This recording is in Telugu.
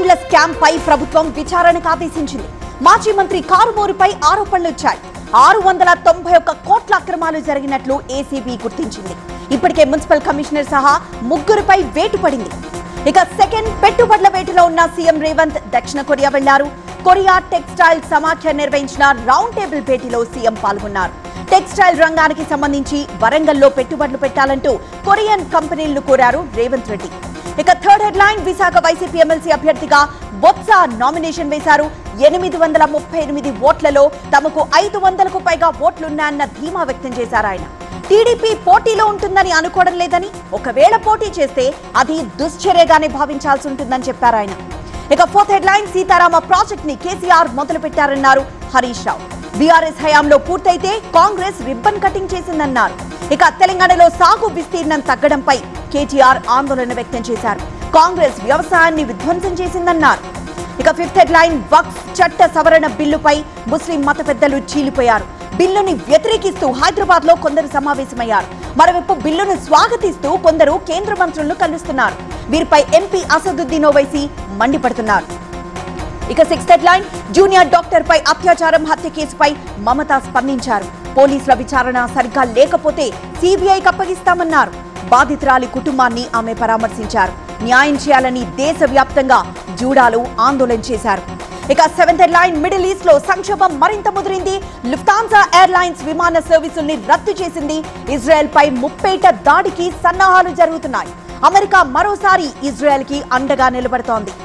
కోట్ల స్కామ్ పై ప్రభుత్వం విచారణకు ఆదేశించింది మాజీ మంత్రి కారుమూరుపై ఆరోపణలు వచ్చాయి ఆరు వందల తొంభై ఒక్క కోట్ల అక్రమాలు జరిగినట్లు ఏసీబీ గుర్తించింది ఇప్పటికే మున్సిపల్ కమిషనర్ సహా ముగ్గురుపై వేటు పడింది ఇక సెకండ్ పెట్టుబడుల వేటలో ఉన్న సీఎం రేవంత్ దక్షిణ కొరియా వెళ్లారు కొరియా టెక్స్టైల్ సమాఖ్య నిర్వహించిన రౌండ్ టేబుల్ భేటీలో సీఎం పాల్గొన్నారు టెక్స్టైల్ రంగానికి సంబంధించి వరంగల్లో పెట్టుబడులు పెట్టాలంటూ కొరియన్ కంపెనీలను కోరారు రేవంత్ రెడ్డి ఇక third headline Visakha YCP MLC అభ్యర్థిగా బొత్స నామినేషన్ వేశారు ఎనిమిది వందల ముప్పై ఎనిమిది ఓట్లలో తమకు ఐదు వందలకు పైగా ఓట్లున్నాయన్న ధీమా వ్యక్తం చేశారు ఆయన టీడీపీ పోటీలో ఉంటుందని అనుకోవడం లేదని ఒకవేళ పోటీ చేస్తే అది దుశ్చర్యగానే భావించాల్సి ఉంటుందని చెప్పారు ఆయన ఇక fourth headline Sitarama project ని కేసీఆర్ మొదలు పెట్టారన్నారు హరీష్ రావు బీఆర్ఎస్ హయాంలో పూర్తయితే కాంగ్రెస్ రిబ్బన్ కటింగ్ చేసిందన్నారు ఇక తెలంగాణలో సాగు విస్తీర్ణం తగ్గడంపై కేటీఆర్ ఆందోళన వ్యక్తం చేశారు కాంగ్రెస్ వ్యవసాయాన్ని విధ్వంసం చేసిందన్నారు ఇక ఫిఫ్త్ హెడ్ లైన్ వక్ఫ్ చట్ట సవరణ బిల్లుపై ముస్లిం మత పెద్దలు చీలిపోయారు బిల్లుని వ్యతిరేకిస్తూ హైదరాబాద్ లో కొందరు సమావేశమయ్యారు మరోవైపు బిల్లును స్వాగతిస్తూ కొందరు కేంద్ర మంత్రులను కలుస్తున్నారు వీరిపై ఎంపీ అసదుద్దీన్ ఓవైసీ మండిపడుతున్నారు ఇక sixth headline junior doctor పై అత్యాచారం హత్య కేసుపై మమత స్పందించారు పోలీసుల విచారణ సరిగ్గా లేకపోతే సిబిఐకి అప్పగిస్తామన్నారు బాధితురాలి కుటుంబాన్ని ఆమె పరామర్శించారు న్యాయం చేయాలని దేశవ్యాప్తంగా జూడాలు ఆందోళన చేశారు ఇక seventh headline middle east లో సంక్షోభం మరింత ముదిరింది లుఫ్తాన్సా ఎయిర్లైన్స్ విమాన సర్వీసుల్ని రద్దు చేసింది ఇజ్రాయెల్ పై ముప్పేట దాడికి సన్నాహాలు జరుగుతున్నాయి అమెరికా మరోసారి ఇజ్రాయెల్ కి అండగా నిలబడుతోంది